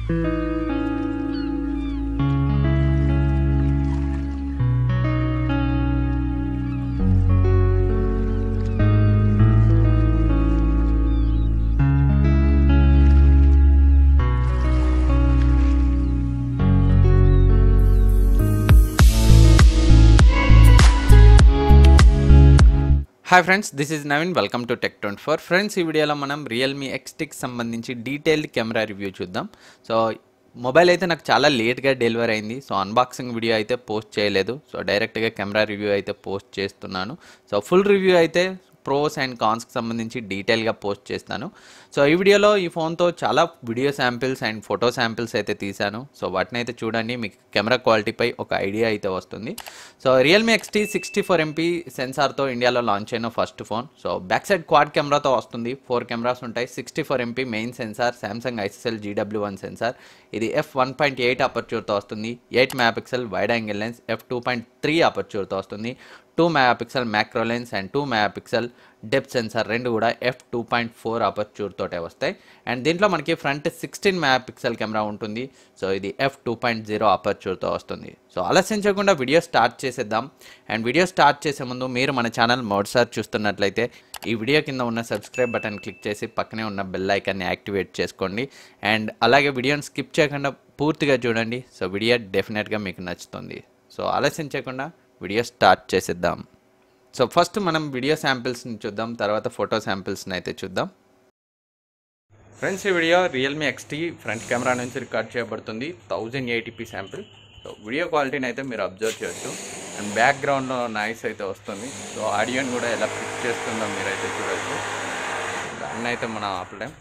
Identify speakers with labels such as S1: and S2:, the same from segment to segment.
S1: hi friends this is Naveen welcome to tech twenty four friends ఈ వీడియోలో మనం Realme XT సంబంధించి డీటెయిల్డ్ కెమెరా రివ్యూ చూద్దాం సో మొబైల్ అయితే నాకు చాలా లేట్గా డెలివరీ అయింది సో అన్బాక్సింగ్ వీడియో అయితే పోస్ట్ చేయలేదు సో డైరెక్ట్గా కెమెరా రివ్యూ అయితే పోస్ట్ చేస్తున్నాను సో ఫుల్ రివ్యూ అయితే ప్రోస్ అండ్ కాన్స్కి సంబంధించి డీటెయిల్గా పోస్ట్ చేస్తాను సో ఈ వీడియోలో ఈ ఫోన్తో చాలా video samples and photo samples అయితే తీశాను సో వాటిని అయితే చూడండి మీకు కెమెరా క్వాలిటీపై ఒక ఐడియా అయితే వస్తుంది so Realme XT sixty four MP సెన్సార్తో ఇండియాలో లాంచ్ అయిన first phone so back side quad కెమెరాతో వస్తుంది ఫోర్ కెమెరాస్ ఉంటాయి sixty four MP main sensor Samsung ISL GW one sensor ఇది ఎఫ్ వన్ పాయింట్ ఎయిట్ అపర్చూర్తో వస్తుంది eight megapixel wide angle lens F two point three అపర్చూర్తో వస్తుంది two megapixel macro lens and two megapixel depth sensor రెండు కూడా F two point four aperture తోటే వస్తాయి and దీంట్లో మనకి ఫ్రంట్ సిక్స్టీన్ మెగాపిక్సెల్ కెమెరా ఉంటుంది సో ఇది ఎఫ్ టూ పాయింట్ జీరో అపర్చూర్తో వస్తుంది సో ఆలస్యం చేయకుండా వీడియో స్టార్ట్ చేసేద్దాం అండ్ వీడియో స్టార్ట్ చేసే ముందు మీరు మన ఛానల్ మొదటిసారి చూస్తున్నట్లయితే ఈ వీడియో కింద ఉన్న సబ్స్క్రైబ్ బటన్ క్లిక్ చేసి పక్కనే ఉన్న బెల్ ఐకాన్ని యాక్టివేట్ చేసుకోండి అండ్ అలాగే వీడియోని స్కిప్ చేయకుండా పూర్తిగా చూడండి సో వీడియో డెఫినెట్గా మీకు నచ్చుతుంది సో ఆలస్యం చేయకుండా వీడియో స్టార్ట్ చేసేద్దాం సో ఫస్ట్ మనం వీడియో శాంపిల్స్ని చూద్దాం తర్వాత ఫోటో శాంపిల్స్ని అయితే చూద్దాం ఫ్రెండ్స్ ఈ video Realme XT front camera నుంచి రికార్డ్ చేయబడుతుంది thousand eighty p sample so video క్వాలిటీని అయితే మీరు అబ్జర్వ్ చేయొచ్చు అండ్ బ్యాక్గ్రౌండ్లో నాయిస్ అయితే వస్తుంది సో ఆడియోని కూడా ఎలా పిక్ చేస్తుందో మీరైతే చూడొచ్చు దాన్ని అయితే మనం ఆపలేం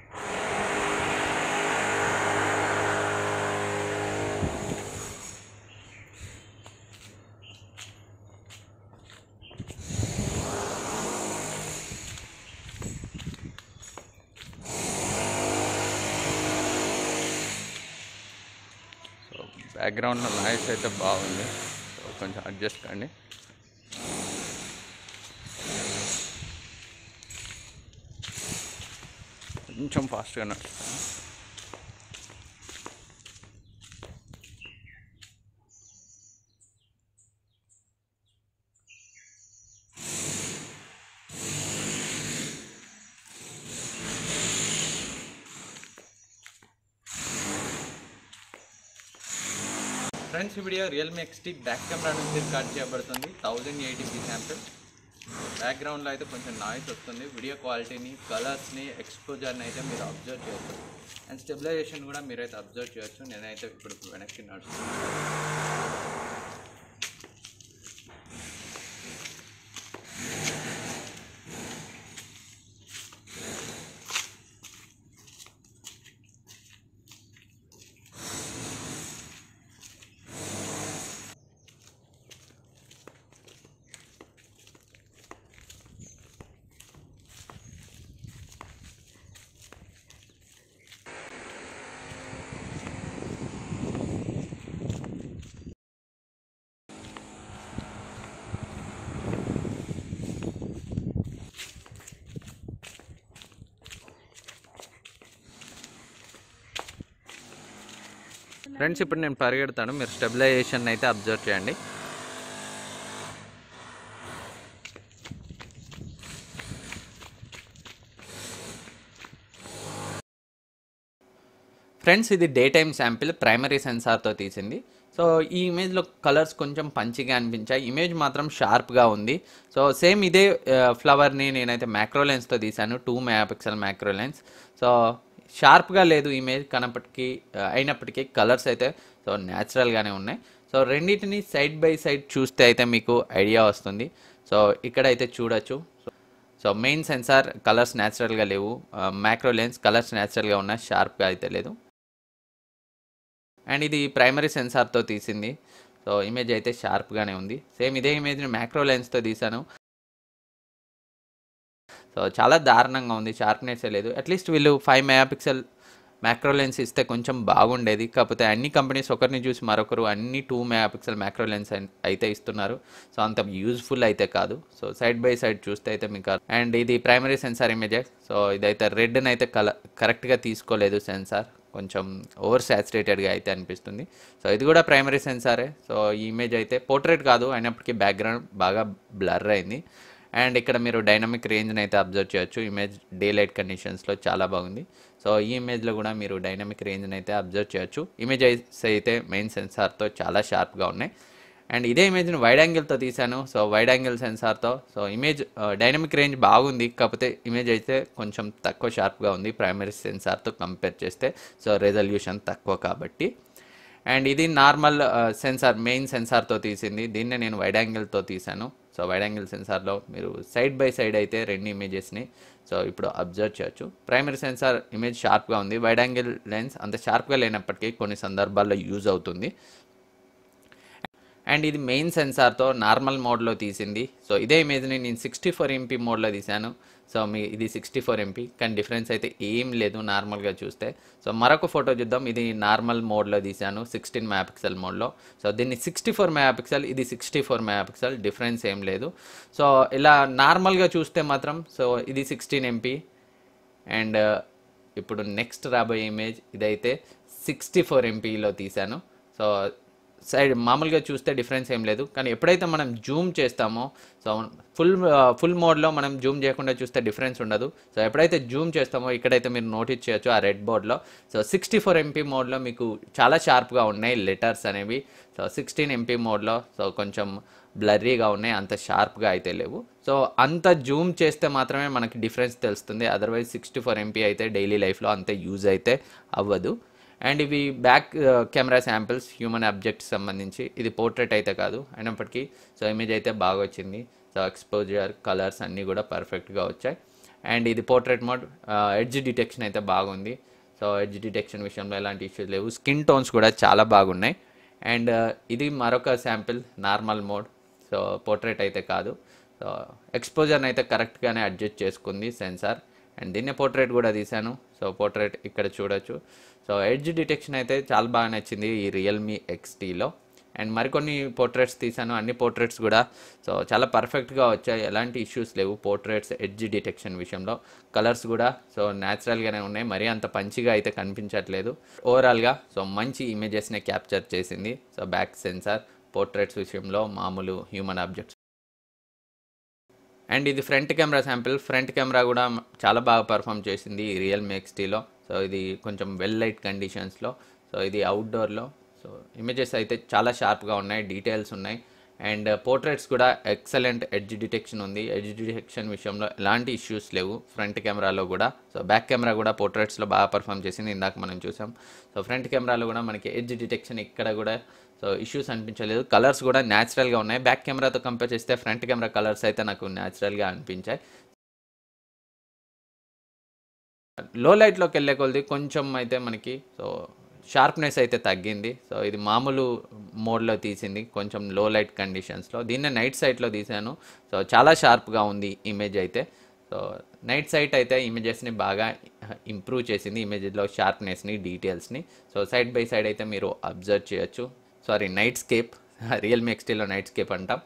S1: సో బ్యాక్గ్రౌండ్లో నాయిస్ అయితే బాగుంది సో కొంచెం అడ్జస్ట్ కండి కొంచెం ఫాస్ట్గా నడుస్తాను ఫ్రెండ్స్ ఈ video Realme XT back camera నుంచి రికార్డ్ చేయబడుతుంది థౌజండ్ ఎయిటీపీ శాంపిల్ బ్యాక్గ్రౌండ్లో అయితే కొంచెం నాయిస్ వస్తుంది వీడియో క్వాలిటీని కలర్స్ని ఎక్స్పోజర్ని అయితే మీరు అబ్జర్వ్ చేయొచ్చు అండ్ స్టెబిలైజేషన్ కూడా మీరైతే అబ్జర్వ్ చేయొచ్చు నేనైతే ఇప్పుడు వెనక్కి నడుస్తున్నాను ఫ్రెండ్స్ ఇప్పుడు నేను పరిగెడతాను మీరు స్టెబిలైజేషన్ అయితే అబ్జర్వ్ చేయండి ఫ్రెండ్స్ ఇది డే టైమ్ శాంపిల్ ప్రైమరీ సెన్సార్తో తీసింది సో ఈ ఇమేజ్లో కలర్స్ కొంచెం పంచిగా అనిపించాయి ఇమేజ్ మాత్రం షార్ప్గా ఉంది సో సేమ్ ఇదే ఫ్లవర్ని నేనైతే మ్యాక్రో లెన్స్తో తీశాను two megapixel macro lens so షార్ప్గా లేదు ఇమేజ్ కనప్పటికీ అయినప్పటికీ కలర్స్ అయితే సో న్యాచురల్గానే ఉన్నాయి సో రెండింటిని సైడ్ బై సైడ్ చూస్తే అయితే మీకు ఐడియా వస్తుంది సో ఇక్కడైతే చూడొచ్చు సో మెయిన్ సెన్సార్ కలర్స్ న్యాచురల్గా లేవు మ్యాక్రో లెన్స్ కలర్స్ న్యాచురల్గా ఉన్నాయి షార్ప్గా అయితే లేదు అండ్ ఇది ప్రైమరీ సెన్సార్తో తీసింది సో ఇమేజ్ అయితే షార్ప్గానే ఉంది సేమ్ ఇదే ఇమేజ్ని మ్యాక్రో లెన్స్తో తీశాను సో చాలా దారుణంగా ఉంది షార్ప్నెస్ లేదు అట్లీస్ట్ వీళ్ళు ఫైవ్ మెగాపిక్సెల్ మ్యాక్రో లెన్స్ ఇస్తే కొంచెం బాగుండేది కాకపోతే అన్ని కంపెనీస్ ఒకరిని చూసి మరొకరు అన్ని టూ మెగాపిక్సెల్ మ్యాక్రో లెన్స్ అయితే ఇస్తున్నారు సో అంత యూజ్ఫుల్ అయితే కాదు సో సైడ్ బై సైడ్ చూస్తే అయితే మీకు అండ్ ఇది ప్రైమరీ సెన్సార్ ఇమేజే సో ఇదైతే రెడ్ని అయితే కల కరెక్ట్గా తీసుకోలేదు సెన్సార్ కొంచెం ఓవర్ సాచురేటెడ్గా అయితే అనిపిస్తుంది సో ఇది కూడా ప్రైమరీ సెన్సారే సో ఈ ఇమేజ్ అయితే పోర్ట్రేట్ కాదు అయినప్పటికీ బ్యాక్గ్రౌండ్ బాగా బ్లర్ అయింది అండ్ ఇక్కడ మీరు డైనమిక్ రేంజ్ని అయితే అబ్జర్వ్ చేయొచ్చు ఇమేజ్ డే లైట్ కండిషన్స్లో చాలా బాగుంది సో ఈ ఇమేజ్లో కూడా మీరు డైనమిక్ రేంజ్ని అయితే అబ్జర్వ్ చేయొచ్చు ఇమేజ్ అయితే మెయిన్ సెన్సార్తో చాలా షార్ప్గా ఉన్నాయి అండ్ ఇదే ఇమేజ్ని వైడ్ యాంగిల్తో తీశాను సో వైడ్ యాంగిల్ సెన్సార్తో సో ఇమేజ్ డైనమిక్ రేంజ్ బాగుంది కాకపోతే ఇమేజ్ అయితే కొంచెం తక్కువ షార్ప్గా ఉంది ప్రైమరీ సెన్సార్తో కంపేర్ చేస్తే సో రెజల్యూషన్ తక్కువ కాబట్టి అండ్ ఇది నార్మల్ సెన్సార్ మెయిన్ సెన్సార్తో తీసింది దీన్నే నేను వైడ్ యాంగిల్తో తీశాను సో వైడ్ యాంగిల్ సెన్సార్లో మీరు సైడ్ బై సైడ్ అయితే రెండు ఇమేజెస్ని సో ఇప్పుడు అబ్జర్వ్ చేయొచ్చు ప్రైమరీ సెన్సార్ ఇమేజ్ షార్ప్గా ఉంది వైడ్ యాంగిల్ లెన్స్ అంత షార్ప్గా లేనప్పటికీ కొన్ని సందర్భాల్లో యూజ్ అవుతుంది అండ్ ఇది మెయిన్ సెన్సార్తో నార్మల్ మోడ్లో తీసింది సో ఇదే ఇమేజ్ని నేను సిక్స్టీ ఫోర్ ఎంపీ మోడ్లో తీశాను సో మీ ఇది సిక్స్టీ ఫోర్ ఎంపీ కానీ డిఫరెన్స్ అయితే ఏం లేదు నార్మల్గా చూస్తే సో మరొక ఫోటో చూద్దాం ఇది నార్మల్ మోడ్లో తీశాను సిక్స్టీన్ మెగాపిక్సెల్ మోడ్లో సో దీన్ని సిక్స్టీ ఫోర్ మెగాపిక్సెల్ ఇది సిక్స్టీ ఫోర్ మెగాపిక్సెల్ డిఫరెన్స్ ఏం లేదు సో ఇలా నార్మల్గా చూస్తే మాత్రం సో ఇది సిక్స్టీన్ ఎంపీ అండ్ ఇప్పుడు నెక్స్ట్ రాబోయే ఇమేజ్ ఇదైతే సిక్స్టీ ఫోర్ ఎంపీలో తీశాను సో సైడ్ మామూలుగా చూస్తే డిఫరెన్స్ ఏం లేదు కానీ ఎప్పుడైతే మనం జూమ్ చేస్తామో సో ఫుల్ ఫుల్ మోడ్లో మనం జూమ్ చేయకుండా చూస్తే డిఫరెన్స్ ఉండదు సో ఎప్పుడైతే జూమ్ చేస్తామో ఇక్కడైతే మీరు నోటీస్ చేయొచ్చు ఆ రెడ్ బోర్డ్లో సో సిక్స్టీ ఫోర్ ఎంపీ మోడ్లో మీకు చాలా షార్ప్గా ఉన్నాయి లెటర్స్ అనేవి సో సిక్స్టీన్ ఎంపీ మోడ్లో సో కొంచెం బ్లర్రీగా ఉన్నాయి అంత షార్ప్గా అయితే లేవు సో అంత జూమ్ చేస్తే మాత్రమే మనకి డిఫరెన్స్ తెలుస్తుంది అదర్వైజ్ సిక్స్టీ ఫోర్ ఎంపీ అయితే డైలీ లైఫ్లో అంత యూజ్ అయితే అవ్వదు అండ్ ఇవి back camera samples human objects సంబంధించి ఇది పోర్ట్రేట్ అయితే కాదు అయినప్పటికీ సో ఇమేజ్ అయితే బాగా వచ్చింది సో ఎక్స్పోజర్ కలర్స్ అన్నీ కూడా పర్ఫెక్ట్గా వచ్చాయి అండ్ ఇది పోర్ట్రేట్ మోడ్ ఎడ్జ్ డిటెక్షన్ అయితే బాగుంది సో ఎడ్జ్ డిటెక్షన్ విషయంలో ఎలాంటి ఇష్యూస్ లేవు స్కిన్ టోన్స్ కూడా చాలా బాగున్నాయి అండ్ ఇది మరొక sample normal mode so portrait అయితే కాదు సో ఎక్స్పోజర్ని అయితే కరెక్ట్గానే అడ్జస్ట్ చేసుకుంది సెన్సార్ అండ్ దీన్నే పోర్ట్రేట్ కూడా తీశాను సో పోర్ట్రేట్ ఇక్కడ చూడొచ్చు సో ఎడ్జ్ డిటెక్షన్ అయితే చాలా బాగా నచ్చింది ఈ రియల్మీ ఎక్స్టీలో అండ్ మరికొన్ని పోర్ట్రేట్స్ తీశాను అన్ని పోర్ట్రేట్స్ కూడా సో చాలా పర్ఫెక్ట్గా వచ్చాయి ఎలాంటి ఇష్యూస్ లేవు పోర్ట్రేట్స్ ఎడ్జ్ డిటెక్షన్ విషయంలో కలర్స్ కూడా సో న్యాచురల్గానే ఉన్నాయి మరీ అంత పంచిగా అయితే కనిపించట్లేదు ఓవరాల్గా సో మంచి ఇమేజెస్ని క్యాప్చర్ చేసింది సో బ్యాక్ సెన్సార్ పోర్ట్రేట్స్ విషయంలో మామూలు హ్యూమన్ ఆబ్జెక్ట్స్ అండ్ ఇది front camera sample front camera కూడా చాలా బాగా పర్ఫామ్ చేసింది ఈ రియల్మీ ఎక్స్టీలో సో ఇది కొంచెం వెల్ లైట్ కండిషన్స్లో సో ఇది అవుట్డోర్లో సో ఇమేజెస్ అయితే చాలా షార్ప్గా ఉన్నాయి డీటెయిల్స్ ఉన్నాయి అండ్ పోర్ట్రేట్స్ కూడా ఎక్సలెంట్ ఎడ్జ్ డిటెక్షన్ ఉంది ఎడ్జ్ డిటెక్షన్ విషయంలో ఎలాంటి ఇష్యూస్ లేవు ఫ్రంట్ కెమెరాలో కూడా సో బ్యాక్ కెమెరా కూడా పోర్ట్రేట్స్లో బాగా పర్ఫామ్ చేసింది ఇందాక మనం చూసాం సో ఫ్రంట్ కెమెరాలో కూడా మనకి ఎడ్జ్ డిటెక్షన్ ఇక్కడ కూడా సో ఇష్యూస్ అనిపించలేదు కలర్స్ కూడా న్యాచురల్గా ఉన్నాయి బ్యాక్ కెమెరాతో కంపేర్ చేస్తే ఫ్రంట్ కెమెరా కలర్స్ అయితే నాకు న్యాచురల్గా అనిపించాయి లో లైట్లోకి వెళ్ళే కొలది కొంచెం అయితే మనకి సో షార్ప్నెస్ అయితే తగ్గింది సో ఇది మామూలు మోడ్లో తీసింది కొంచెం లో లైట్ కండిషన్స్లో దీన్నే నైట్ సైట్లో తీసాను సో చాలా షార్ప్గా ఉంది ఇమేజ్ అయితే సో నైట్ సైట్ అయితే ఇమేజెస్ని బాగా ఇంప్రూవ్ చేసింది ఇమేజ్లో షార్ప్నెస్ని డీటెయిల్స్ని సో సైడ్ బై సైడ్ అయితే మీరు అబ్జర్వ్ చేయొచ్చు సారీ నైట్ స్కేప్ రియల్మీ ఎక్స్టీలో నైట్ స్కేప్ అంటాం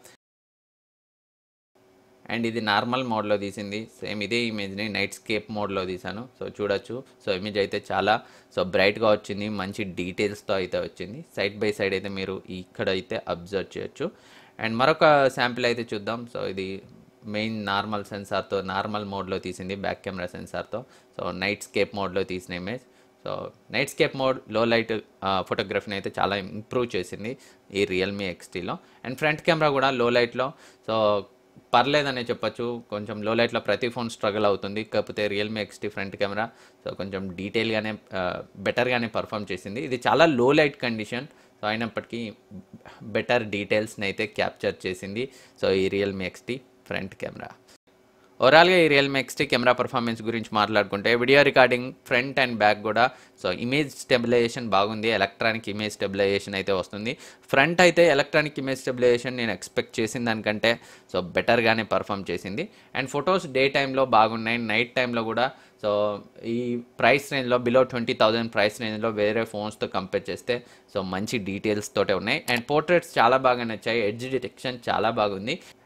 S1: అండ్ ఇది నార్మల్ మోడ్లో తీసింది సేమ్ ఇదే ఇమేజ్ని నైట్ స్కేప్ మోడ్లో తీసాను సో చూడొచ్చు సో ఇమేజ్ అయితే చాలా సో బ్రైట్గా వచ్చింది మంచి డీటెయిల్స్తో అయితే వచ్చింది సైడ్ బై సైడ్ అయితే మీరు ఇక్కడ అయితే అబ్జర్వ్ చేయొచ్చు అండ్ మరొక శాంపిల్ అయితే చూద్దాం సో ఇది మెయిన్ నార్మల్ సెన్సార్తో నార్మల్ మోడ్లో తీసింది బ్యాక్ కెమెరా సెన్సార్తో సో నైట్ స్కేప్ మోడ్లో తీసిన image so nightscape mode low light ఫోటోగ్రఫీని అయితే చాలా ఇంప్రూవ్ చేసింది ఈ రియల్మీ ఎక్స్టీలో అండ్ ఫ్రంట్ కెమెరా కూడా లో లైట్లో సో పర్లేదనే చెప్పొచ్చు కొంచెం లో లైట్లో ప్రతి ఫోన్ స్ట్రగుల్ అవుతుంది కాకపోతే Realme XT front camera so కొంచెం డీటెయిల్గానే బెటర్గానే పర్ఫామ్ చేసింది ఇది చాలా లో లైట్ కండిషన్ సో అయినప్పటికీ బెటర్ డీటెయిల్స్ని అయితే క్యాప్చర్ చేసింది సో ఈ రియల్మీ ఎక్స్టీ ఫ్రంట్ కెమెరా ఓవరాల్గా ఈ రియల్మీ ఎక్స్టీ కెమెరా పర్ఫార్మెన్స్ గురించి మాట్లాడుకుంటే video recording front and back కూడా సో ఇమేజ్ స్టెబిలైజేషన్ బాగుంది ఎలక్ట్రానిక్ ఇమేజ్ స్టెబిలైజేషన్ అయితే వస్తుంది ఫ్రంట్ అయితే ఎలక్ట్రానిక్ ఇమేజ్ స్టెబిలైజేషన్ నేను ఎక్స్పెక్ట్ చేసిన దానికంటే సో బెటర్గానే పర్ఫామ్ చేసింది అండ్ ఫొటోస్ డే టైంలో బాగున్నాయి నైట్ టైంలో కూడా సో ఈ ప్రైస్ రేంజ్లో బిలో ట్వంటీ థౌజండ్ ప్రైస్ రేంజ్లో వేరే ఫోన్స్తో కంపేర్ చేస్తే సో మంచి డీటెయిల్స్ తోటే ఉన్నాయి అండ్ పోర్ట్రేట్స్ చాలా బాగా నచ్చాయి ఎడ్జ్ డిటెక్షన్ చాలా బాగుంది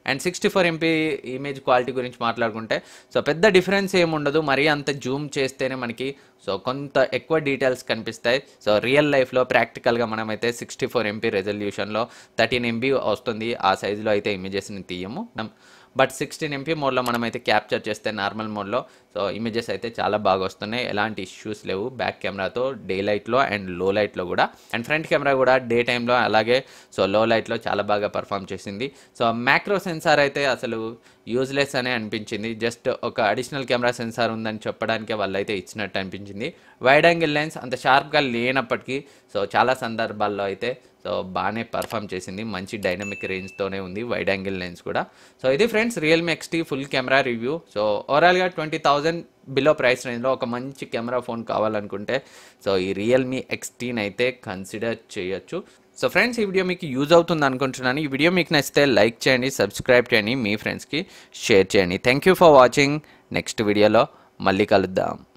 S1: and sixty four MP image quality గురించి మాట్లాడుకుంటే సో పెద్ద డిఫరెన్స్ ఏముండదు మరీ అంత జూమ్ చేస్తేనే మనకి సో కొంత ఎక్కువ డీటెయిల్స్ కనిపిస్తాయి సో రియల్ లైఫ్లో ప్రాక్టికల్గా మనమైతే సిక్స్టీ ఫోర్ ఎంపీ రెజల్యూషన్లో థర్టీన్ ఎంబీ వస్తుంది ఆ సైజులో అయితే ఇమేజెస్ని తీయము నమ్- బట్ సిక్స్టీన్ ఎంపీ మోడ్లో మనమైతే క్యాప్చర్ చేస్తే నార్మల్ మోడ్లో సో ఇమేజెస్ అయితే చాలా బాగా వస్తున్నాయి ఎలాంటి ఇష్యూస్ లేవు బ్యాక్ కెమెరాతో డే లైట్లో అండ్ లో లైట్లో కూడా అండ్ ఫ్రంట్ కెమెరా కూడా డే టైంలో అలాగే సో లో లైట్లో చాలా బాగా పర్ఫామ్ చేసింది సో మ్యాక్రో సెన్సార్ అయితే అసలు యూజ్లెస్ అనే అనిపించింది జస్ట్ ఒక అడిషనల్ కెమెరా సెన్సార్ ఉందని చెప్పడానికే వాళ్ళు అయితే ఇచ్చినట్టు అనిపించింది వైడ్ యాంగిల్ లెన్స్ అంత షార్ప్గా లేనప్పటికీ సో చాలా సందర్భాల్లో అయితే సో బాగానే పర్ఫామ్ చేసింది మంచి డైనమిక్ రేంజ్తోనే ఉంది వైడ్ యాంగిల్ లెన్స్ కూడా సో ఇది friends Realme XT full camera review so ఓవరాల్గా ట్వంటీ థౌజండ్ బిలో ప్రైస్ రేంజ్లో ఒక మంచి కెమెరా ఫోన్ కావాలనుకుంటే సో ఈ రియల్మీ ఎక్స్టీన్ అయితే కన్సిడర్ చేయొచ్చు సో ఫ్రెండ్స్ ఈ వీడియో మీకు యూజ్ అవుతుంది అనుకుంటున్నాను ఈ వీడియో మీకు నచ్చితే లైక్ చేయండి సబ్స్క్రైబ్ చేయండి మీ ఫ్రెండ్స్కి షేర్ చేయండి thank you for watching next వీడియోలో మళ్ళీ కలుద్దాం